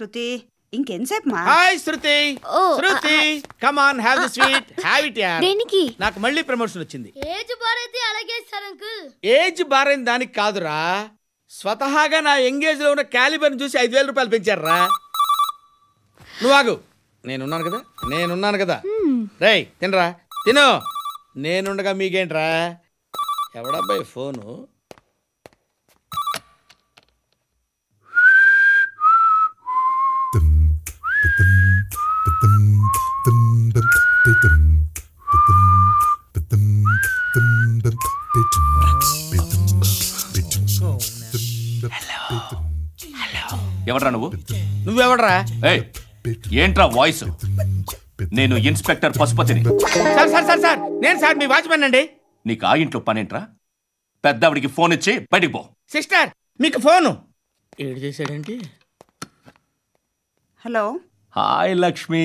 శృతి ఇంకెంతసేపు మా hi Shruti oh, Shruti come on have the sweet have it యార్ దేనికి నాకు మళ్ళీ ప్రమోషన్ వచ్చింది ఏజ్ బారైతే అలాగే సార్ అంకుల్ ఏజ్ బారైన దానికి కాదురా స్వతహాగా నా ఎంగేజ్ లో ఉన్న క్యాలిబర్ చూసి ఐదు వేల రూపాయలు పెంచారా నువ్వు ఆగు నేనున్నాను కదా నేనున్నాను కదా రేయ్ తినరా తిను నేనుండగా మీకేంట్రా ఎవడబ్బాయి ఫోను ఎవడ్రా నువ్వు నువ్వెవడరా ఏయ్ ఏంట్రా వాయిస్ నేను ఇన్స్పెక్టర్ పశుపతిని సార్ సార్ సార్ సార్ నేను సార్ మీ వాచ్మెన్ అండి నీకు ఆ ఇంట్లో పనేంట్రా పెద్దవిడికి ఫోన్ ఇచ్చి బయటికి పో సిస్టర్ మీకు ఫోను ఏడు చేశాడేంటి హలో హాయ్ లక్ష్మి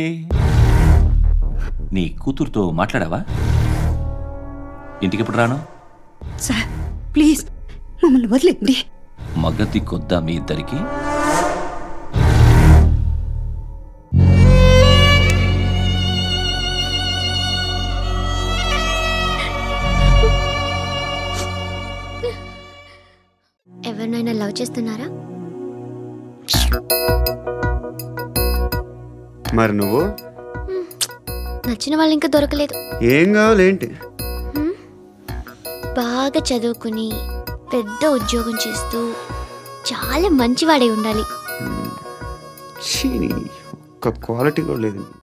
నీ కూతురుతో మాట్లాడావా ఇంటికి ఎప్పుడు రాను సార్ ప్లీజ్ మమ్మల్ని వదిలేండి మగతి కొద్దా మీ ఇద్దరికి ఎవరినైనా లవ్ చేస్తున్నారా మరి నువ్వు నచ్చిన వాళ్ళు ఇంకా దొరకలేదు ఏం కావాలి ఏంటి బాగా చదువుకుని పెద్ద ఉద్యోగం చేస్తూ చాలా మంచివాడై ఉండాలి ఛీ, నీ ఒక్క క్వాలిటీ కూడా లేదు